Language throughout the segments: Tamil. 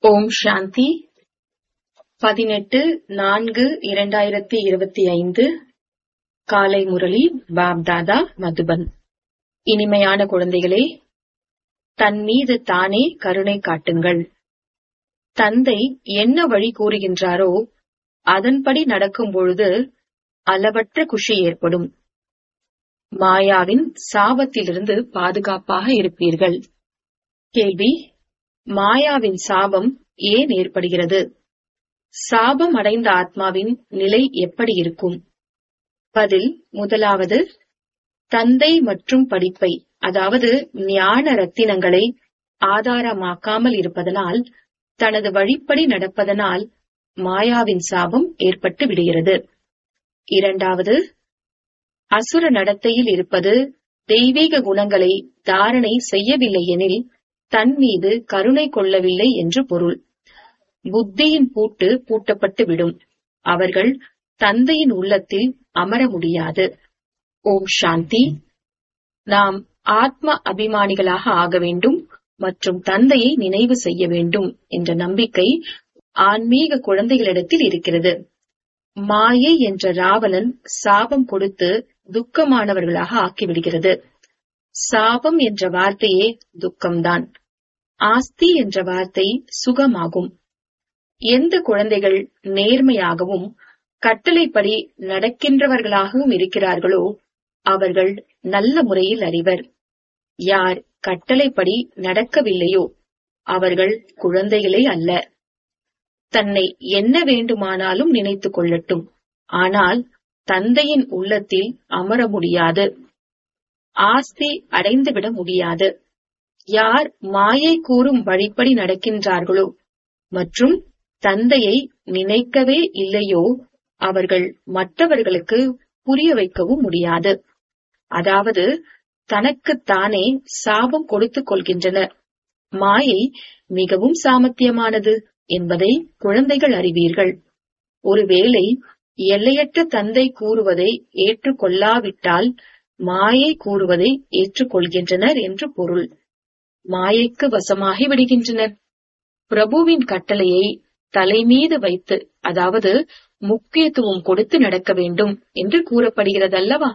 ஓம் சாந்தி பதினெட்டு நான்கு இரண்டாயிரத்தி இருபத்தி ஐந்து காலை முரளி பாப்தாதா மதுபன் இனிமையான குழந்தைகளே தன் மீது தானே கருணை காட்டுங்கள் தந்தை என்ன வழி கூறுகின்றாரோ அதன்படி நடக்கும் பொழுது அளவற்ற குஷி ஏற்படும் மாயாவின் சாபத்திலிருந்து பாதுகாப்பாக இருப்பீர்கள் கேள்வி மாயாவின் சாபம் ஏன் ஏற்படுகிறது சாபம் அடைந்த ஆத்மாவின் நிலை எப்படி இருக்கும் பதில் முதலாவது தந்தை மற்றும் படிப்பை அதாவது ஞான ரத்தினங்களை ஆதாரமாக்காமல் இருப்பதனால் தனது வழிப்படி நடப்பதனால் மாயாவின் சாபம் ஏற்பட்டு விடுகிறது இரண்டாவது அசுர நடத்தையில் இருப்பது தெய்வீக குணங்களை தாரணை செய்யவில்லை எனில் தன் மீது கருணை கொள்ளவில்லை என்று பொருள் புத்தியின் பூட்டு பூட்டப்பட்டு விடும் அவர்கள் தந்தையின் உள்ளத்தில் அமர முடியாது ஓம் சாந்தி நாம் ஆத்ம அபிமானிகளாக ஆக வேண்டும் மற்றும் தந்தையை நினைவு செய்ய வேண்டும் என்ற நம்பிக்கை ஆன்மீக குழந்தைகளிடத்தில் இருக்கிறது மாயை என்ற ராவணன் சாபம் கொடுத்து துக்கமானவர்களாக ஆக்கிவிடுகிறது சாபம் என்ற வார்த்தையே துக்கம்தான் ஆஸ்தி என்ற வார்த்தை சுகமாகும் எந்த குழந்தைகள் நேர்மையாகவும் கட்டளைப்படி நடக்கின்றவர்களாகவும் இருக்கிறார்களோ அவர்கள் நல்ல முறையில் அறிவர் யார் கட்டளைப்படி நடக்கவில்லையோ அவர்கள் குழந்தைகளே அல்ல தன்னை என்ன வேண்டுமானாலும் நினைத்துக் கொள்ளட்டும் ஆனால் தந்தையின் உள்ளத்தில் அமர முடியாது ஆஸ்தி அடைந்துவிட முடியாது யார் மாயை கூறும் வழிப்படி நடக்கின்றார்களோ மற்றும் தந்தையை நினைக்கவே இல்லையோ அவர்கள் மற்றவர்களுக்கு புரிய வைக்கவும் முடியாது அதாவது தனக்குத்தானே சாபம் கொடுத்துக் கொள்கின்றனர் மாயை மிகவும் சாமர்த்தியமானது என்பதை குழந்தைகள் அறிவீர்கள் ஒருவேளை எல்லையற்ற தந்தை கூறுவதை ஏற்றுக்கொள்ளாவிட்டால் மாயை கூறுவதை ஏற்றுக்கொள்கின்றனர் என்று பொருள் மாயைக்கு வசமாகி விடுகின்றனர் பிரபுவின் கட்டளையை தலைமீது வைத்து அதாவது முக்கியத்துவம் கொடுத்து நடக்க வேண்டும் என்று கூறப்படுகிறதல்லவா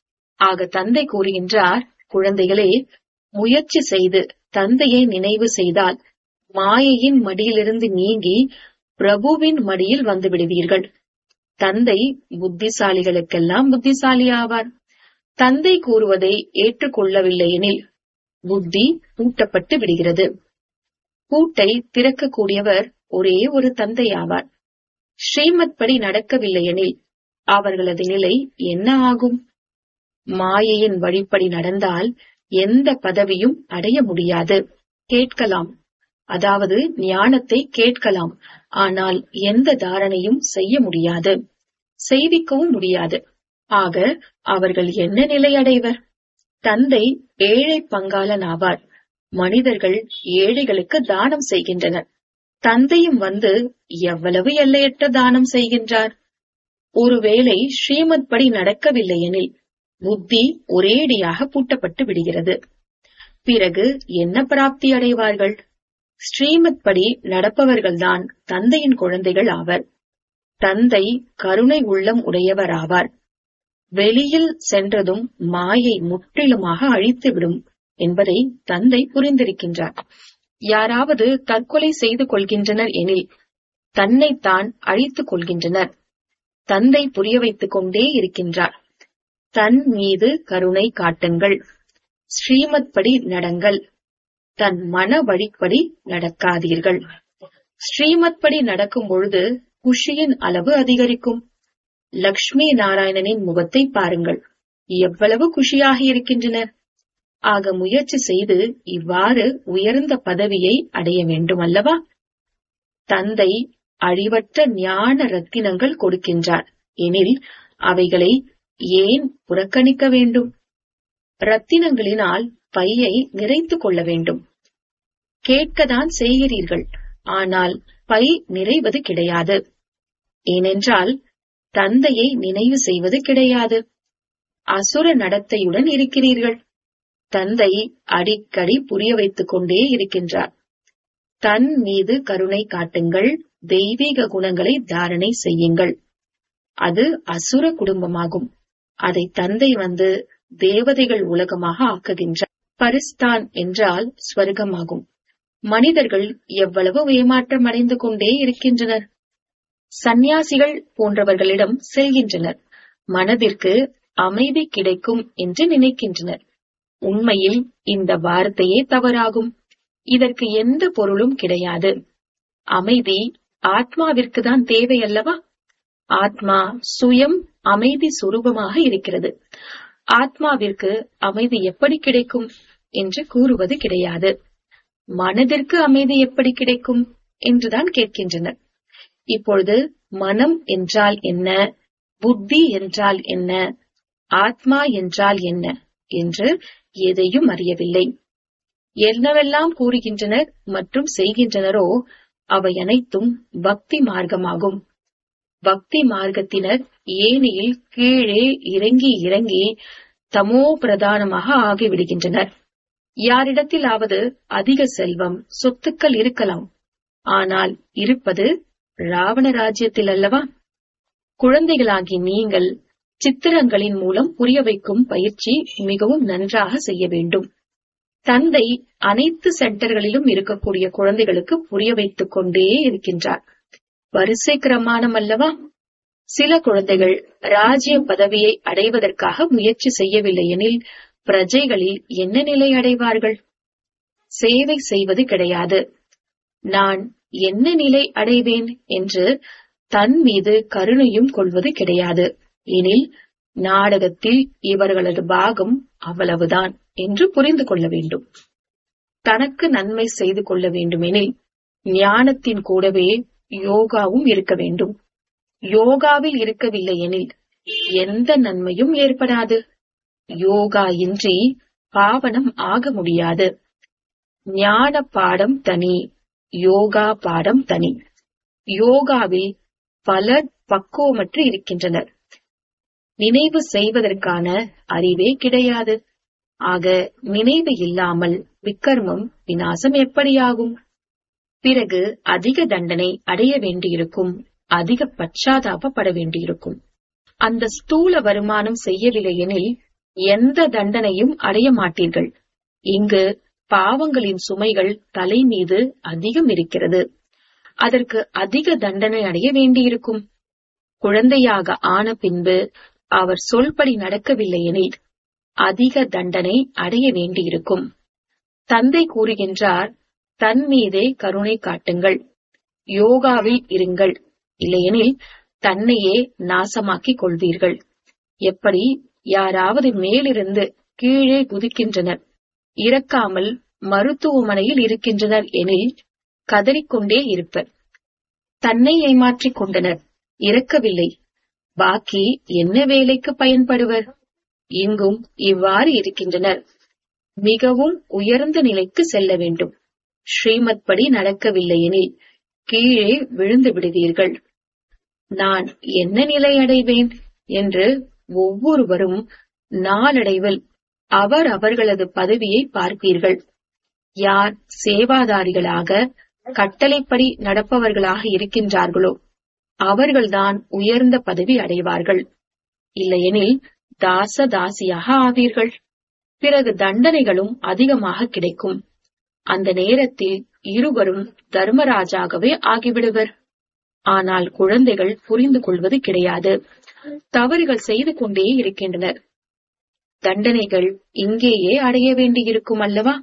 ஆக தந்தை கூறுகின்றார் குழந்தைகளே முயற்சி செய்து தந்தையை நினைவு செய்தால் மாயையின் மடியிலிருந்து நீங்கி பிரபுவின் மடியில் வந்து விடுவீர்கள் தந்தை புத்திசாலிகளுக்கெல்லாம் புத்திசாலி ஆவார் தந்தை கூறுவதை ஏற்றுக்கொள்ளவில்லை எனில் புத்தி பூட்டப்பட்டு விடுகிறது பூட்டை திறக்கக்கூடியவர் ஒரே ஒரு தந்தை ஆவார் ஸ்ரீமத் படி நடக்கவில்லை எனில் அவர்களது நிலை என்ன ஆகும் மாயையின் வழிப்படி நடந்தால் எந்த பதவியும் அடைய முடியாது கேட்கலாம் அதாவது ஞானத்தை கேட்கலாம் ஆனால் எந்த தாரணையும் செய்ய முடியாது செய்விக்கவும் முடியாது ஆக அவர்கள் என்ன நிலை அடைவர் தந்தை ஏழை பங்காளன் ஆவார் மனிதர்கள் ஏழைகளுக்கு தானம் செய்கின்றனர் தந்தையும் வந்து எவ்வளவு எல்லையற்ற தானம் செய்கின்றார் ஒருவேளை ஸ்ரீமத் படி நடக்கவில்லை எனில் புத்தி ஒரேடியாக பூட்டப்பட்டு விடுகிறது பிறகு என்ன பிராப்தி அடைவார்கள் ஸ்ரீமத் படி நடப்பவர்கள்தான் தந்தையின் குழந்தைகள் ஆவர் தந்தை கருணை உள்ளம் உடையவர் ஆவார் வெளியில் சென்றதும் மாயை முற்றிலுமாக அழித்துவிடும் என்பதை தந்தை புரிந்திருக்கின்றார் யாராவது தற்கொலை செய்து கொள்கின்றனர் எனில் தன்னைத்தான் அழித்துக் கொள்கின்றனர் தந்தை புரிய வைத்துக் கொண்டே இருக்கின்றார் தன் மீது கருணை காட்டுங்கள் ஸ்ரீமத் படி நடங்கள் தன் மன வழிப்படி நடக்காதீர்கள் ஸ்ரீமத் படி நடக்கும் பொழுது குஷியின் அளவு அதிகரிக்கும் லக்ஷ்மி நாராயணனின் முகத்தை பாருங்கள் எவ்வளவு குஷியாக இருக்கின்றனர் ஆக முயற்சி செய்து இவ்வாறு உயர்ந்த பதவியை அடைய வேண்டும் அல்லவா தந்தை அழிவற்ற ஞான ரத்தினங்கள் கொடுக்கின்றார் எனில் அவைகளை ஏன் புறக்கணிக்க வேண்டும் ரத்தினங்களினால் பையை நிறைத்துக் கொள்ள வேண்டும் கேட்கத்தான் செய்கிறீர்கள் ஆனால் பை நிறைவது கிடையாது ஏனென்றால் தந்தையை நினைவு செய்வது கிடையாது அசுர நடத்தையுடன் இருக்கிறீர்கள் தந்தை அடிக்கடி புரிய வைத்துக் கொண்டே இருக்கின்றார் தன் மீது கருணை காட்டுங்கள் தெய்வீக குணங்களை தாரணை செய்யுங்கள் அது அசுர குடும்பமாகும் அதை தந்தை வந்து தேவதைகள் உலகமாக ஆக்குகின்றார் பரிஸ்தான் என்றால் ஸ்வர்க்கமாகும் மனிதர்கள் எவ்வளவு ஏமாற்றம் அடைந்து கொண்டே இருக்கின்றனர் சந்நியாசிகள் போன்றவர்களிடம் செல்கின்றனர் மனதிற்கு அமைதி கிடைக்கும் என்று நினைக்கின்றனர் உண்மையில் இந்த வார்த்தையே தவறாகும் இதற்கு எந்த பொருளும் கிடையாது அமைதி ஆத்மாவிற்கு தான் தேவை அல்லவா ஆத்மா சுயம் அமைதி சுரூபமாக இருக்கிறது ஆத்மாவிற்கு அமைதி எப்படி கிடைக்கும் என்று கூறுவது கிடையாது மனதிற்கு அமைதி எப்படி கிடைக்கும் என்றுதான் கேட்கின்றனர் இப்பொழுது மனம் என்றால் என்ன புத்தி என்றால் என்ன ஆத்மா என்றால் என்ன என்று எதையும் அறியவில்லை என்னவெல்லாம் கூறுகின்றனர் மற்றும் செய்கின்றனரோ அவை அனைத்தும் பக்தி மார்க்கமாகும் பக்தி மார்க்கத்தினர் ஏனியில் கீழே இறங்கி இறங்கி தமோ பிரதானமாக ஆகிவிடுகின்றனர் யாரிடத்திலாவது அதிக செல்வம் சொத்துக்கள் இருக்கலாம் ஆனால் இருப்பது ராவண ராஜ்யத்தில் அல்லவா குழந்தைகளாகி நீங்கள் சித்திரங்களின் மூலம் புரிய வைக்கும் பயிற்சி மிகவும் நன்றாக செய்ய வேண்டும் தந்தை அனைத்து சென்டர்களிலும் இருக்கக்கூடிய குழந்தைகளுக்கு புரிய வைத்துக் கொண்டே இருக்கின்றார் வரிசை கிரமானம் அல்லவா சில குழந்தைகள் ராஜ்ய பதவியை அடைவதற்காக முயற்சி செய்யவில்லை எனில் பிரஜைகளில் என்ன நிலை அடைவார்கள் சேவை செய்வது கிடையாது நான் என்ன நிலை அடைவேன் என்று தன் மீது கருணையும் கொள்வது கிடையாது எனில் நாடகத்தில் இவர்களது பாகம் அவ்வளவுதான் என்று புரிந்து கொள்ள வேண்டும் தனக்கு நன்மை செய்து கொள்ள வேண்டுமெனில் ஞானத்தின் கூடவே யோகாவும் இருக்க வேண்டும் யோகாவில் இருக்கவில்லை எனில் எந்த நன்மையும் ஏற்படாது யோகா இன்றி பாவனம் ஆக முடியாது ஞான பாடம் தனி யோகா பாடம் தனி யோகாவில் பலர் பக்குவமற்று இருக்கின்றனர் நினைவு செய்வதற்கான அறிவே கிடையாது ஆக நினைவு இல்லாமல் விக்கர்மம் வினாசம் எப்படியாகும் பிறகு அதிக தண்டனை அடைய வேண்டியிருக்கும் அதிக பச்சாதாபப்பட வேண்டியிருக்கும் அந்த ஸ்தூல வருமானம் செய்யவில்லை எனில் எந்த தண்டனையும் அடைய மாட்டீர்கள் இங்கு பாவங்களின் சுமைகள் தலை மீது அதிகம் இருக்கிறது அதற்கு அதிக தண்டனை அடைய வேண்டியிருக்கும் குழந்தையாக ஆன பின்பு அவர் சொல்படி நடக்கவில்லை எனில் அதிக தண்டனை அடைய வேண்டியிருக்கும் தந்தை கூறுகின்றார் தன் மீதே கருணை காட்டுங்கள் யோகாவில் இருங்கள் இல்லையெனில் தன்னையே நாசமாக்கிக் கொள்வீர்கள் எப்படி யாராவது மேலிருந்து கீழே குதிக்கின்றனர் இறக்காமல் மருத்துவமனையில் இருக்கின்றனர் எனில் கதறிக்கொண்டே இருப்பர் தன்னை ஏமாற்றிக் கொண்டனர் இறக்கவில்லை பாக்கி என்ன வேலைக்கு பயன்படுவர் இங்கும் இவ்வாறு இருக்கின்றனர் மிகவும் உயர்ந்த நிலைக்கு செல்ல வேண்டும் ஸ்ரீமத் படி நடக்கவில்லை எனில் கீழே விழுந்து விடுவீர்கள் நான் என்ன நிலை அடைவேன் என்று ஒவ்வொருவரும் நாளடைவில் அவர் அவர்களது பதவியை பார்ப்பீர்கள் யார் சேவாதாரிகளாக கட்டளைப்படி நடப்பவர்களாக இருக்கின்றார்களோ அவர்கள்தான் உயர்ந்த பதவி அடைவார்கள் இல்லையெனில் தாச தாசியாக ஆவீர்கள் பிறகு தண்டனைகளும் அதிகமாக கிடைக்கும் அந்த நேரத்தில் இருவரும் தர்மராஜாகவே ஆகிவிடுவர் ஆனால் குழந்தைகள் புரிந்து கொள்வது கிடையாது தவறுகள் செய்து கொண்டே இருக்கின்றனர் தண்டனைகள் இங்கேயே அடைய வேண்டியிருக்கும் அல்லவா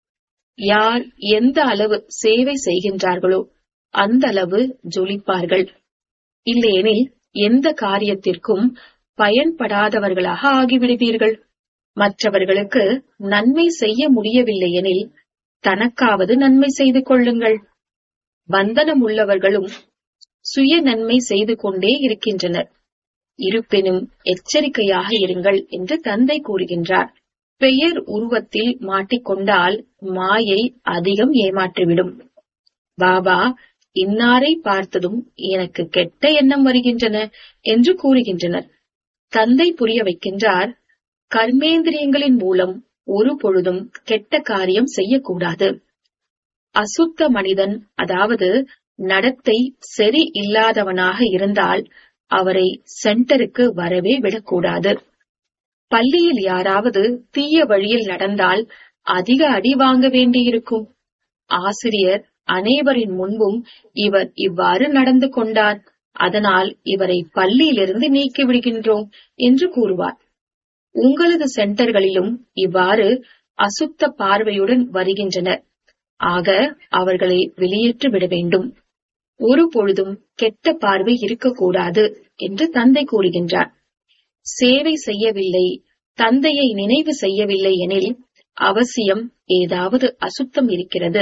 யார் எந்த அளவு சேவை செய்கின்றார்களோ அந்த அளவு ஜொலிப்பார்கள் இல்லையெனில் எந்த காரியத்திற்கும் பயன்படாதவர்களாக ஆகிவிடுவீர்கள் மற்றவர்களுக்கு நன்மை செய்ய முடியவில்லை எனில் தனக்காவது நன்மை செய்து கொள்ளுங்கள் பந்தனம் உள்ளவர்களும் சுய நன்மை செய்து கொண்டே இருக்கின்றனர் இருப்பினும் எச்சரிக்கையாக இருங்கள் என்று தந்தை கூறுகின்றார் பெயர் உருவத்தில் மாட்டிக்கொண்டால் மாயை அதிகம் ஏமாற்றிவிடும் பாபா இன்னாரை பார்த்ததும் எனக்கு கெட்ட எண்ணம் வருகின்றன என்று கூறுகின்றனர் தந்தை புரிய வைக்கின்றார் கர்மேந்திரியங்களின் மூலம் ஒரு பொழுதும் கெட்ட காரியம் செய்யக்கூடாது அசுத்த மனிதன் அதாவது நடத்தை சரி இல்லாதவனாக இருந்தால் அவரை சென்டருக்கு வரவே விடக்கூடாது பள்ளியில் யாராவது தீய வழியில் நடந்தால் அதிக அடி வாங்க வேண்டியிருக்கும் ஆசிரியர் அனைவரின் முன்பும் இவர் இவ்வாறு நடந்து கொண்டார் அதனால் இவரை பள்ளியிலிருந்து நீக்கி விடுகின்றோம் என்று கூறுவார் உங்களது சென்டர்களிலும் இவ்வாறு அசுத்த பார்வையுடன் வருகின்றனர் ஆக அவர்களை வெளியேற்றி விட வேண்டும் ஒரு பொழுதும் கெட்ட பார்வை இருக்கக்கூடாது என்று தந்தை கூறுகின்றார் சேவை செய்யவில்லை தந்தையை நினைவு செய்யவில்லை எனில் அவசியம் ஏதாவது அசுத்தம் இருக்கிறது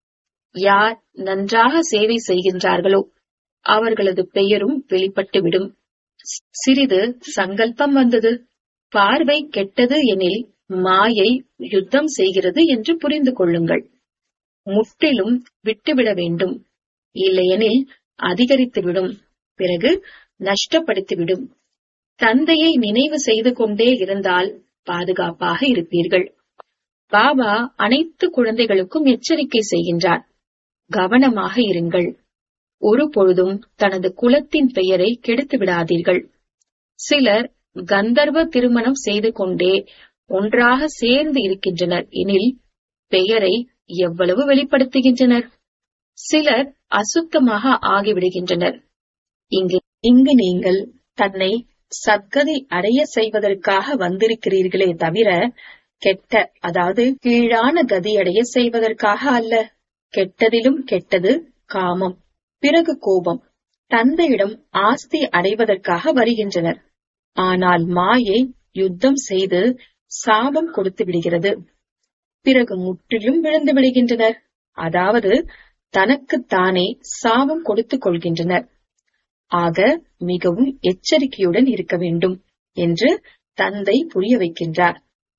யார் நன்றாக சேவை செய்கின்றார்களோ அவர்களது பெயரும் வெளிப்பட்டுவிடும் சிறிது சங்கல்பம் வந்தது பார்வை கெட்டது எனில் மாயை யுத்தம் செய்கிறது என்று புரிந்து கொள்ளுங்கள் முற்றிலும் விட்டுவிட வேண்டும் இல்லையெனில் அதிகரித்துவிடும் பிறகு நஷ்டப்படுத்திவிடும் தந்தையை நினைவு செய்து கொண்டே இருந்தால் பாதுகாப்பாக இருப்பீர்கள் பாபா அனைத்து குழந்தைகளுக்கும் எச்சரிக்கை செய்கின்றார் கவனமாக இருங்கள் ஒரு பொழுதும் தனது குலத்தின் பெயரை கெடுத்து விடாதீர்கள் சிலர் கந்தர்வ திருமணம் செய்து கொண்டே ஒன்றாக சேர்ந்து இருக்கின்றனர் எனில் பெயரை எவ்வளவு வெளிப்படுத்துகின்றனர் சிலர் அசுத்தமாக ஆகிவிடுகின்றனர் இங்கு இங்கு நீங்கள் தன்னை சத்கதி அடைய செய்வதற்காக வந்திருக்கிறீர்களே தவிர கெட்ட அதாவது கீழான கதி அடைய செய்வதற்காக அல்ல கெட்டதிலும் கெட்டது காமம் பிறகு கோபம் தந்தையிடம் ஆஸ்தி அடைவதற்காக வருகின்றனர் ஆனால் மாயை யுத்தம் செய்து சாபம் கொடுத்து விடுகிறது பிறகு முற்றிலும் விழுந்து விடுகின்றனர் அதாவது தனக்குத்தானே சாபம் கொடுத்துக் கொள்கின்றனர் ஆக மிகவும் எச்சரிக்கையுடன் இருக்க வேண்டும் என்று தந்தை புரிய வைக்கின்றார்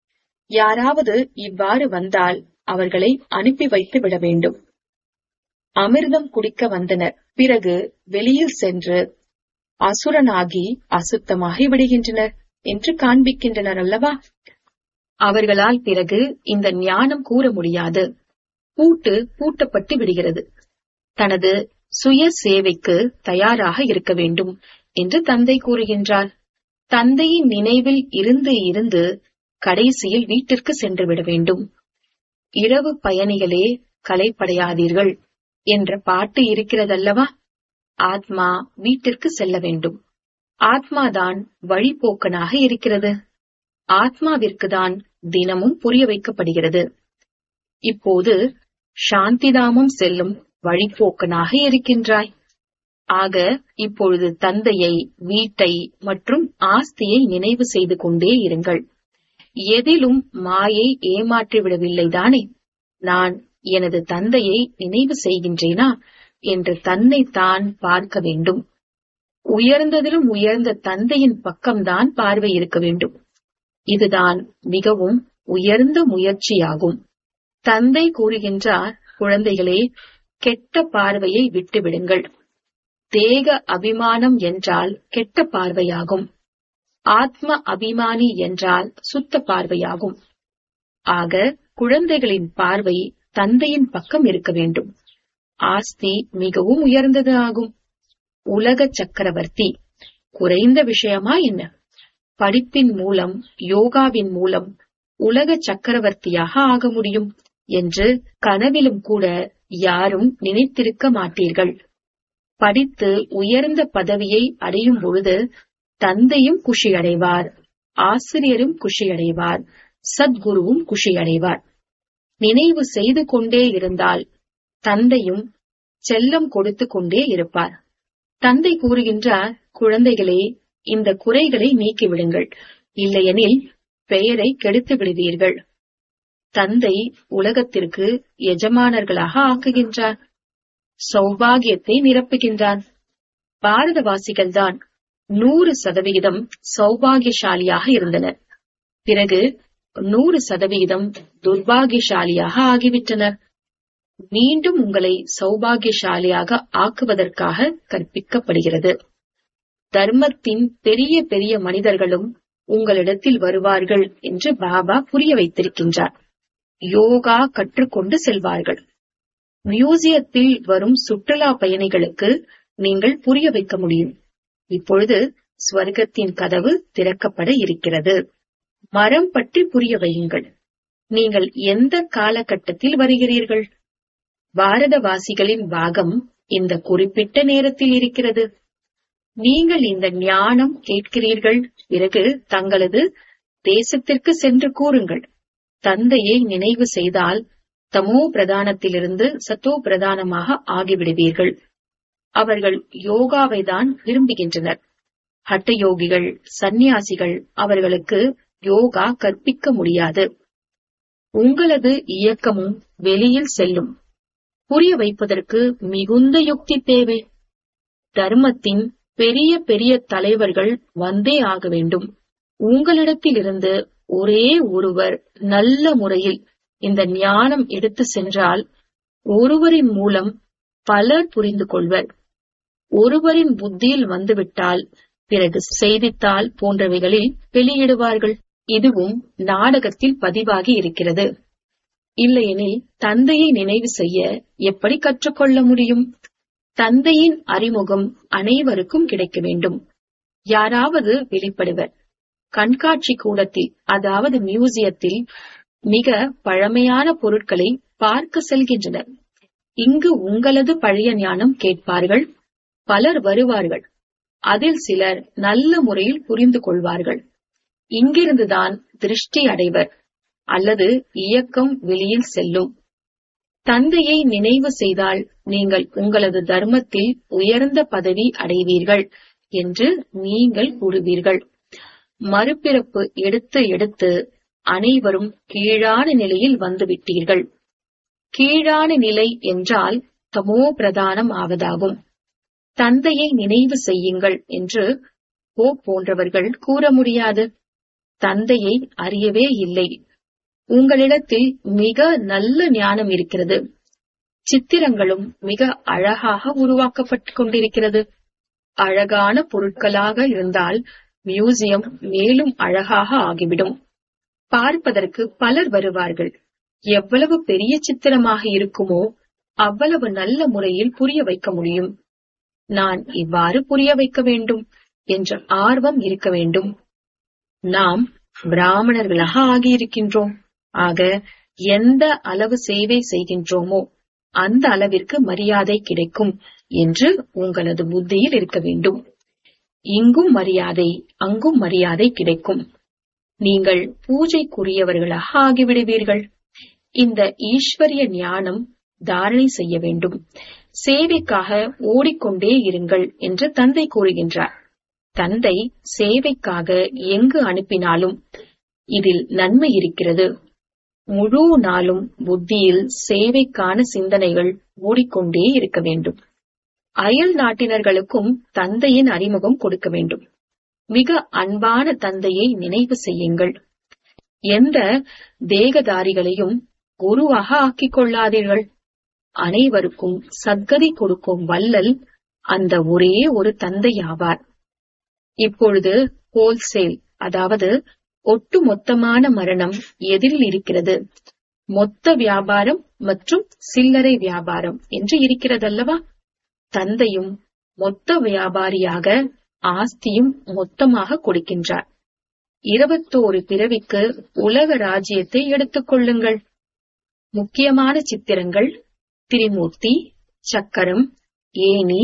யாராவது இவ்வாறு வந்தால் அவர்களை அனுப்பி வைத்து விட வேண்டும் அமிர்தம் குடிக்க வந்தனர் பிறகு வெளியில் சென்று அசுரனாகி அசுத்தமாகி விடுகின்றனர் என்று காண்பிக்கின்றனர் அல்லவா அவர்களால் பிறகு இந்த ஞானம் கூற முடியாது பூட்டு பூட்டப்பட்டு விடுகிறது தனது சுய சேவைக்கு தயாராக இருக்க வேண்டும் என்று தந்தை கூறுகின்றார் தந்தையின் நினைவில் இருந்து இருந்து கடைசியில் வீட்டிற்கு சென்று விட வேண்டும் இரவு பயணிகளே கலைப்படையாதீர்கள் என்ற பாட்டு இருக்கிறதல்லவா ஆத்மா வீட்டிற்கு செல்ல வேண்டும் ஆத்மாதான் வழிபோக்கனாக இருக்கிறது ஆத்மாவிற்கு தான் தினமும் புரிய வைக்கப்படுகிறது இப்போது சாந்திதாமம் செல்லும் வழிபோக்கனாக இருக்கின்றாய் ஆக இப்பொழுது தந்தையை வீட்டை மற்றும் ஆஸ்தியை நினைவு செய்து கொண்டே இருங்கள் எதிலும் மாயை ஏமாற்றி விடவில்லைதானே நான் எனது தந்தையை நினைவு செய்கின்றேனா என்று தன்னை தான் பார்க்க வேண்டும் உயர்ந்ததிலும் உயர்ந்த தந்தையின் பக்கம்தான் பார்வை இருக்க வேண்டும் இதுதான் மிகவும் உயர்ந்த முயற்சியாகும் தந்தை கூறுகின்றார் குழந்தைகளே கெட்ட பார்வையை விட்டுவிடுங்கள் தேக அபிமானம் என்றால் கெட்ட பார்வையாகும் ஆத்ம அபிமானி என்றால் சுத்த பார்வையாகும் ஆக குழந்தைகளின் பார்வை தந்தையின் பக்கம் இருக்க வேண்டும் ஆஸ்தி மிகவும் உயர்ந்தது ஆகும் உலக சக்கரவர்த்தி குறைந்த விஷயமா என்ன படிப்பின் மூலம் யோகாவின் மூலம் உலக சக்கரவர்த்தியாக ஆக முடியும் என்று கனவிலும் கூட யாரும் நினைத்திருக்க மாட்டீர்கள் படித்து உயர்ந்த பதவியை அடையும் பொழுது தந்தையும் குஷி அடைவார் ஆசிரியரும் குஷி அடைவார் சத்குருவும் குஷி அடைவார் நினைவு செய்து கொண்டே இருந்தால் தந்தையும் செல்லம் கொடுத்து கொண்டே இருப்பார் தந்தை கூறுகின்றார் குழந்தைகளே இந்த குறைகளை நீக்கிவிடுங்கள் இல்லையெனில் பெயரை கெடுத்து விடுவீர்கள் தந்தை உலகத்திற்கு எஜமானர்களாக ஆக்குகின்றார் சௌபாகியத்தை நிரப்புகின்றான் பாரதவாசிகள்தான் நூறு சதவிகிதம் சௌபாகியசாலியாக இருந்தனர் பிறகு நூறு சதவிகிதம் துர்பாகியசாலியாக ஆகிவிட்டனர் மீண்டும் உங்களை சௌபாகியசாலியாக ஆக்குவதற்காக கற்பிக்கப்படுகிறது தர்மத்தின் பெரிய பெரிய மனிதர்களும் உங்களிடத்தில் வருவார்கள் என்று பாபா புரிய வைத்திருக்கின்றார் யோகா கற்றுக்கொண்டு செல்வார்கள் மியூசியத்தில் வரும் சுற்றுலா பயணிகளுக்கு நீங்கள் புரிய வைக்க முடியும் இப்பொழுது ஸ்வர்க்கத்தின் கதவு திறக்கப்பட இருக்கிறது மரம் பற்றி புரிய வையுங்கள் நீங்கள் எந்த காலகட்டத்தில் வருகிறீர்கள் பாரதவாசிகளின் பாகம் இந்த குறிப்பிட்ட நேரத்தில் இருக்கிறது நீங்கள் இந்த ஞானம் கேட்கிறீர்கள் பிறகு தங்களது தேசத்திற்கு சென்று கூறுங்கள் தந்தையை நினைவு செய்தால் தமோ பிரதானத்திலிருந்து சத்தோ பிரதானமாக ஆகிவிடுவீர்கள் அவர்கள் யோகாவை தான் விரும்புகின்றனர் ஹட்ட யோகிகள் சந்நியாசிகள் அவர்களுக்கு யோகா கற்பிக்க முடியாது உங்களது இயக்கமும் வெளியில் செல்லும் புரிய வைப்பதற்கு மிகுந்த யுக்தி தேவை தர்மத்தின் பெரிய பெரிய தலைவர்கள் வந்தே ஆக வேண்டும் உங்களிடத்திலிருந்து ஒரே ஒருவர் நல்ல முறையில் இந்த ஞானம் எடுத்து சென்றால் ஒருவரின் மூலம் பலர் புரிந்து கொள்வர் ஒருவரின் புத்தியில் வந்துவிட்டால் பிறகு செய்தித்தாள் போன்றவைகளில் வெளியிடுவார்கள் இதுவும் நாடகத்தில் பதிவாகி இருக்கிறது இல்லையெனில் தந்தையை நினைவு செய்ய எப்படி கற்றுக்கொள்ள முடியும் தந்தையின் அறிமுகம் அனைவருக்கும் கிடைக்க வேண்டும் யாராவது வெளிப்படுவர் கண்காட்சி கூடத்தில் அதாவது மியூசியத்தில் மிக பழமையான பொருட்களை பார்க்க செல்கின்றனர் இங்கு உங்களது பழைய ஞானம் கேட்பார்கள் பலர் வருவார்கள் அதில் சிலர் நல்ல முறையில் புரிந்து கொள்வார்கள் இங்கிருந்துதான் திருஷ்டி அடைவர் அல்லது இயக்கம் வெளியில் செல்லும் தந்தையை நினைவு செய்தால் நீங்கள் உங்களது தர்மத்தில் உயர்ந்த பதவி அடைவீர்கள் என்று நீங்கள் கூறுவீர்கள் மறுபிறப்பு எடுத்து எடுத்து அனைவரும் கீழான நிலையில் வந்துவிட்டீர்கள் கீழான நிலை என்றால் தமோ பிரதானம் ஆவதாகும் தந்தையை நினைவு செய்யுங்கள் என்று போ போன்றவர்கள் கூற முடியாது தந்தையை அறியவே இல்லை உங்களிடத்தில் மிக நல்ல ஞானம் இருக்கிறது சித்திரங்களும் மிக அழகாக உருவாக்கப்பட்டுக் கொண்டிருக்கிறது அழகான பொருட்களாக இருந்தால் மியூசியம் மேலும் அழகாக ஆகிவிடும் பார்ப்பதற்கு பலர் வருவார்கள் எவ்வளவு பெரிய சித்திரமாக இருக்குமோ அவ்வளவு நல்ல முறையில் புரிய வைக்க முடியும் நான் இவ்வாறு புரிய வைக்க வேண்டும் என்ற ஆர்வம் இருக்க வேண்டும் நாம் பிராமணர்களாக ஆகியிருக்கின்றோம் ஆக எந்த அளவு சேவை செய்கின்றோமோ அந்த அளவிற்கு மரியாதை கிடைக்கும் என்று உங்களது புத்தியில் இருக்க வேண்டும் இங்கும் மரியாதை அங்கும் மரியாதை கிடைக்கும் நீங்கள் பூஜைக்குரியவர்களாக ஆகிவிடுவீர்கள் இந்த ஈஸ்வரிய ஞானம் தாரணை செய்ய வேண்டும் சேவைக்காக ஓடிக்கொண்டே இருங்கள் என்று தந்தை கூறுகின்றார் தந்தை சேவைக்காக எங்கு அனுப்பினாலும் இதில் நன்மை இருக்கிறது முழு நாளும் புத்தியில் சேவைக்கான சிந்தனைகள் ஓடிக்கொண்டே இருக்க வேண்டும் அயல் நாட்டினர்களுக்கும் தந்தையின் அறிமுகம் கொடுக்க வேண்டும் மிக அன்பான தந்தையை நினைவு செய்யுங்கள் எந்த தேகதாரிகளையும் குருவாக ஆக்கிக் கொள்ளாதீர்கள் அனைவருக்கும் சத்கதி கொடுக்கும் வல்லல் அந்த ஒரே ஒரு தந்தை ஆவார் இப்பொழுது ஹோல்சேல் அதாவது ஒட்டுமொத்தமான மரணம் எதிரில் இருக்கிறது மொத்த வியாபாரம் மற்றும் சில்லறை வியாபாரம் என்று இருக்கிறதல்லவா தந்தையும் மொத்த வியாபாரியாக ஆஸ்தியும் மொத்தமாக கொடுக்கின்றார் இருபத்தோரு பிறவிக்கு உலக ராஜ்யத்தை எடுத்துக் கொள்ளுங்கள் முக்கியமான சித்திரங்கள் திரிமூர்த்தி சக்கரம் ஏனி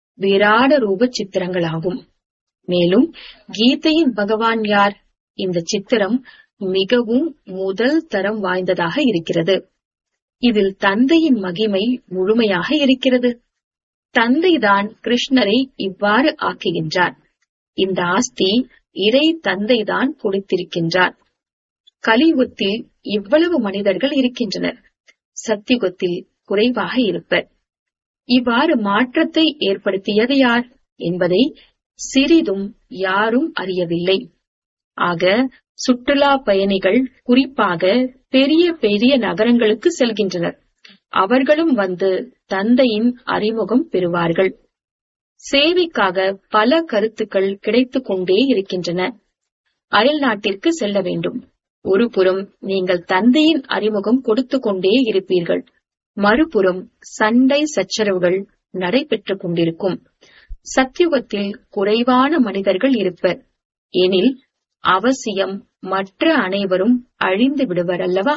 விராட ரூப சித்திரங்களாகும் மேலும் கீதையின் பகவான் யார் இந்த சித்திரம் மிகவும் முதல் தரம் வாய்ந்ததாக இருக்கிறது இதில் தந்தையின் மகிமை முழுமையாக இருக்கிறது தந்தைதான் கிருஷ்ணரை இவ்வாறு ஆக்குகின்றார் இந்த ஆஸ்தி இறை தந்தைதான் கொடுத்திருக்கின்றார் கலியுகத்தில் இவ்வளவு மனிதர்கள் இருக்கின்றனர் சத்தியுகத்தில் குறைவாக இருப்பர் இவ்வாறு மாற்றத்தை ஏற்படுத்தியது யார் என்பதை சிறிதும் யாரும் அறியவில்லை ஆக சுற்றுலா பயணிகள் குறிப்பாக பெரிய பெரிய நகரங்களுக்கு செல்கின்றனர் அவர்களும் வந்து தந்தையின் அறிமுகம் பெறுவார்கள் சேவைக்காக பல கருத்துக்கள் கிடைத்துக் கொண்டே இருக்கின்றன அயல் நாட்டிற்கு செல்ல வேண்டும் ஒரு புறம் நீங்கள் தந்தையின் அறிமுகம் கொடுத்து கொண்டே இருப்பீர்கள் மறுபுறம் சண்டை சச்சரவுகள் நடைபெற்றுக் கொண்டிருக்கும் சத்தியுகத்தில் குறைவான மனிதர்கள் இருப்பர் எனில் அவசியம் மற்ற அனைவரும் அழிந்து விடுவர் அல்லவா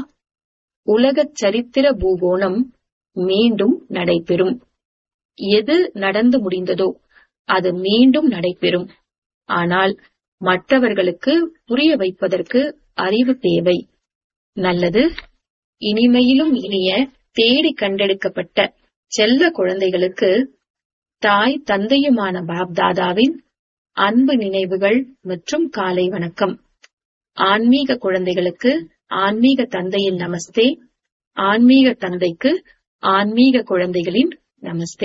உலகச் சரித்திர பூகோணம் மீண்டும் நடைபெறும் எது நடந்து முடிந்ததோ அது மீண்டும் நடைபெறும் ஆனால் மற்றவர்களுக்கு புரிய வைப்பதற்கு அறிவு தேவை நல்லது இனிமையிலும் இனிய தேடி கண்டெடுக்கப்பட்ட செல்ல குழந்தைகளுக்கு தாய் தந்தையுமான பாப்தாதாவின் அன்பு நினைவுகள் மற்றும் காலை வணக்கம் ஆன்மீக குழந்தைகளுக்கு ஆன்மீக தந்தையின் நமஸ்தே ஆன்மீக தந்தைக்கு ஆன்மீக குழந்தைகளின் நமஸ்தே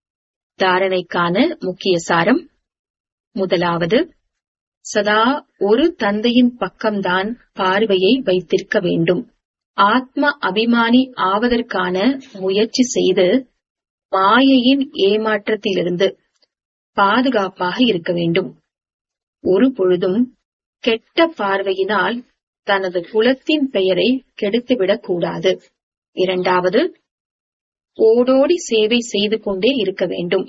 தாரணைக்கான முக்கிய சாரம் முதலாவது சதா ஒரு தந்தையின் பக்கம்தான் பார்வையை வைத்திருக்க வேண்டும் ஆத்ம அபிமானி ஆவதற்கான முயற்சி செய்து மாயையின் ஏமாற்றத்திலிருந்து பாதுகாப்பாக இருக்க வேண்டும் ஒரு பொழுதும் கெட்ட பார்வையினால் தனது குலத்தின் பெயரை கெடுத்துவிடக் கூடாது இரண்டாவது ஓடோடி சேவை செய்து கொண்டே இருக்க வேண்டும்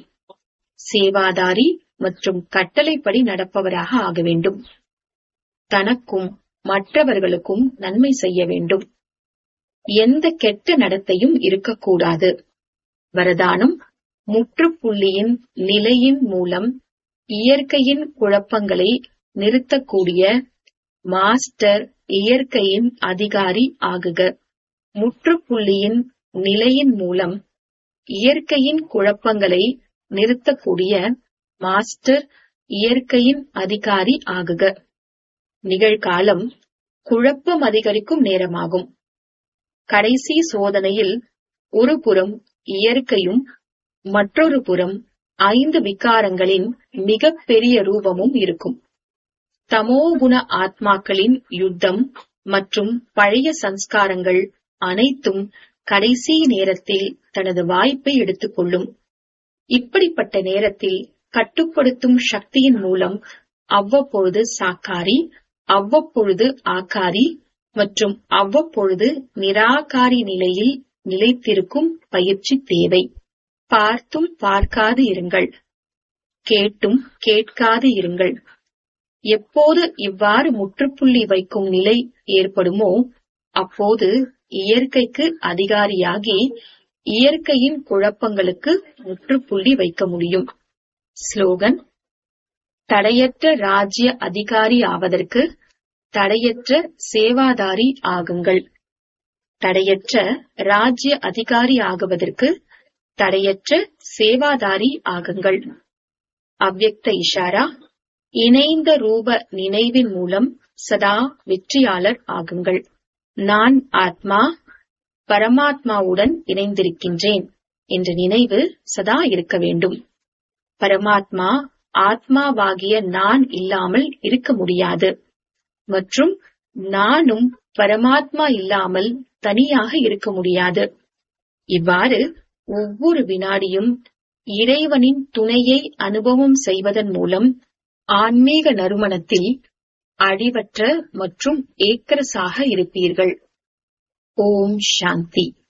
சேவாதாரி மற்றும் கட்டளைப்படி நடப்பவராக ஆக வேண்டும் தனக்கும் மற்றவர்களுக்கும் நன்மை செய்ய வேண்டும் எந்த கெட்ட நடத்தையும் இருக்கக்கூடாது வரதானம் முற்றுப்புள்ளியின் நிலையின் மூலம் இயற்கையின் குழப்பங்களை நிறுத்தக்கூடிய மாஸ்டர் இயற்கையின் அதிகாரி ஆகுக முற்றுப்புள்ளியின் நிலையின் மூலம் இயற்கையின் குழப்பங்களை நிறுத்தக்கூடிய மாஸ்டர் இயற்கையின் அதிகாரி ஆகுக நிகழ்காலம் குழப்பம் அதிகரிக்கும் நேரமாகும் கடைசி சோதனையில் ஒரு புறம் இயற்கையும் மற்றொரு புறம் ஐந்து விகாரங்களின் மிக பெரிய ரூபமும் இருக்கும் தமோகுண ஆத்மாக்களின் யுத்தம் மற்றும் பழைய சன்ஸ்காரங்கள் அனைத்தும் கடைசி நேரத்தில் தனது வாய்ப்பை எடுத்துக்கொள்ளும் இப்படிப்பட்ட நேரத்தில் கட்டுப்படுத்தும் சக்தியின் மூலம் அவ்வப்பொழுது சாக்காரி அவ்வப்பொழுது ஆக்காரி மற்றும் அவ்வப்பொழுது நிராகாரி நிலையில் நிலைத்திருக்கும் பயிற்சி தேவை பார்த்தும் பார்க்காது இருங்கள் கேட்டும் கேட்காது இருங்கள் எப்போது இவ்வாறு முற்றுப்புள்ளி வைக்கும் நிலை ஏற்படுமோ அப்போது இயற்கைக்கு அதிகாரியாகி இயற்கையின் குழப்பங்களுக்கு முற்றுப்புள்ளி வைக்க முடியும் ஸ்லோகன் தடையற்ற ராஜ்ய அதிகாரி ஆவதற்கு தடையற்ற சேவாதாரி ஆகுங்கள் தடையற்ற ராஜ்ய அதிகாரி ஆகுவதற்கு தடையற்ற சேவாதாரி ஆகுங்கள் அவ்யக்த இஷாரா இணைந்த ரூப நினைவின் மூலம் சதா வெற்றியாளர் ஆகுங்கள் நான் ஆத்மா பரமாத்மாவுடன் இணைந்திருக்கின்றேன் என்ற நினைவு சதா இருக்க வேண்டும் பரமாத்மா ஆத்மாவாகிய நான் இல்லாமல் இருக்க முடியாது மற்றும் நானும் பரமாத்மா இல்லாமல் தனியாக இருக்க முடியாது இவ்வாறு ஒவ்வொரு வினாடியும் இறைவனின் துணையை அனுபவம் செய்வதன் மூலம் ஆன்மீக நறுமணத்தில் அழிவற்ற மற்றும் ஏக்கரசாக இருப்பீர்கள் ஓம் சாந்தி